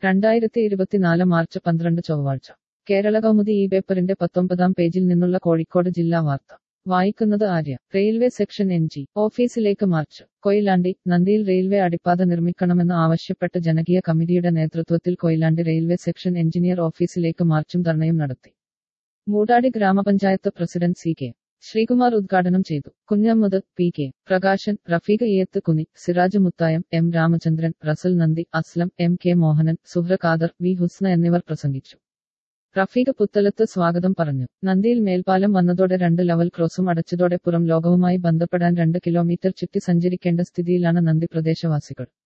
രണ്ടായിരത്തി ഇരുപത്തിനാല് മാർച്ച് പന്ത്രണ്ട് ചൊവ്വാഴ്ച കേരള കൗമുദി ഈ പേപ്പറിന്റെ പത്തൊമ്പതാം പേജിൽ നിന്നുള്ള കോഴിക്കോട് ജില്ലാ വാർത്ത വായിക്കുന്നത് Arya railway section N G ഓഫീസിലേക്ക് മാർച്ച് കൊയിലാണ്ടി നന്ദിയിൽ റെയിൽവേ അടിപ്പാത നിർമ്മിക്കണമെന്ന് ആവശ്യപ്പെട്ട് ജനകീയ കമ്മിറ്റിയുടെ നേതൃത്വത്തിൽ കൊയിലാണ്ടി റെയിൽവേ സെക്ഷൻ എഞ്ചിനീയർ ഓഫീസിലേക്ക് മാർച്ചും ധർണയും നടത്തി മൂടാടി ഗ്രാമപഞ്ചായത്ത് പ്രസിഡന്റ് സി കെ ശ്രീകുമാർ ഉദ്ഘാടനം ചെയ്തു കുഞ്ഞമ്മദ് പി കെ പ്രകാശൻ റഫീഖ് ഇയത്ത് കുനി സിറാജ് മുത്തായം എം രാമചന്ദ്രൻ റസൽ നന്ദി Aslam M K Mohanan Suhra Khader V Husna എന്നിവർ പ്രസംഗിച്ചു റഫീഖ് പുത്തലത്ത് സ്വാഗതം പറഞ്ഞു നന്ദിയിൽ മേൽപ്പാലം വന്നതോടെ രണ്ട് ലെവൽ ക്രോസും അടച്ചതോടെ പുറം ലോകവുമായി ബന്ധപ്പെടാൻ രണ്ട് കിലോമീറ്റർ ചുറ്റി സഞ്ചരിക്കേണ്ട സ്ഥിതിയിലാണ് നന്ദി പ്രദേശവാസികൾ